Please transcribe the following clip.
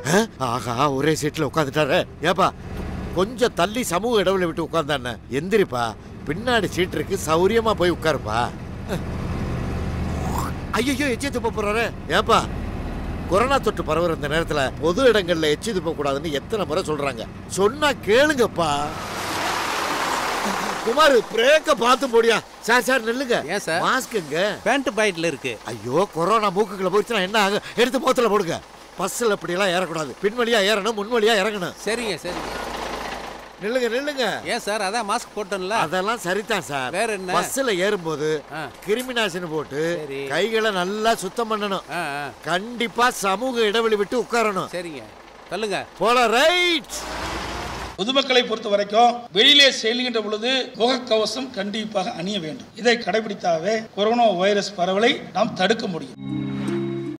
அஹ், ஆஹா ஒரே சீட்ல உட்காந்துட்டாரு ஏப்பா கொஞ்சம் தள்ளி சமூக இடைவெளி விட்டு உட்கார்ந்தானே எந்திரிப்பா பின்னாடி சீட் இருக்கு சௌரியமா போய் உட்காருப்பா ஐயோ எச்சி துப்ப போறாரு ஏப்பா கொரோனா தொற்று பரவுற இந்த நேரத்துல பொது இடங்கள்ல எச்சி துப்ப கூடாதுன்னு எத்தனை முறை சொல்றாங்க சொன்னா கேளுங்கப்பா குமார் பிரேக்க பார்த்து போடியா சார் சார் நில்லுங்க ஏன் சார்? மாஸ்க்குங்க பேண்ட் பாக்கெட்ல இருக்கு ஐயோ கொரோனா மூக்குக்குள்ள போயிடுச்சுன்னா என்ன ஆகும் எடுத்து முகத்துல போடுங்க பஸ்ஸில் இப்படியெல்லாம் ஏறக்கூடாது பின்வழியா ஏறணும் முன்வழியா இறங்கணும் சரிங்க சரிங்க நில்லுங்க நில்லுங்க ஏன் சார் அதான் மாஸ்க் போட்டோம்ல அதெல்லாம் சரிதான் சார் வேற என்ன? பஸ்ஸில் ஏறும்போது ஆ. கிருமி நாசினி போட்டு சரி. கைகளை நல்லா சுத்தம் பண்ணணும் ஆ ஆ கண்டிப்பா சமூக இடைவெளி விட்டு உட்காரணும் சரிங்க சொல்லுங்க போல ரைட் பொதுமக்களை பொறுத்த வரைக்கும் வெளியிலே செல்கின்ற பொழுது முகக்கவசம் கண்டிப்பாக அணிய வேண்டும் இதை கடைபிடித்தாவே கொரோனா வைரஸ் பரவலை நாம் தடுக்க முடியும்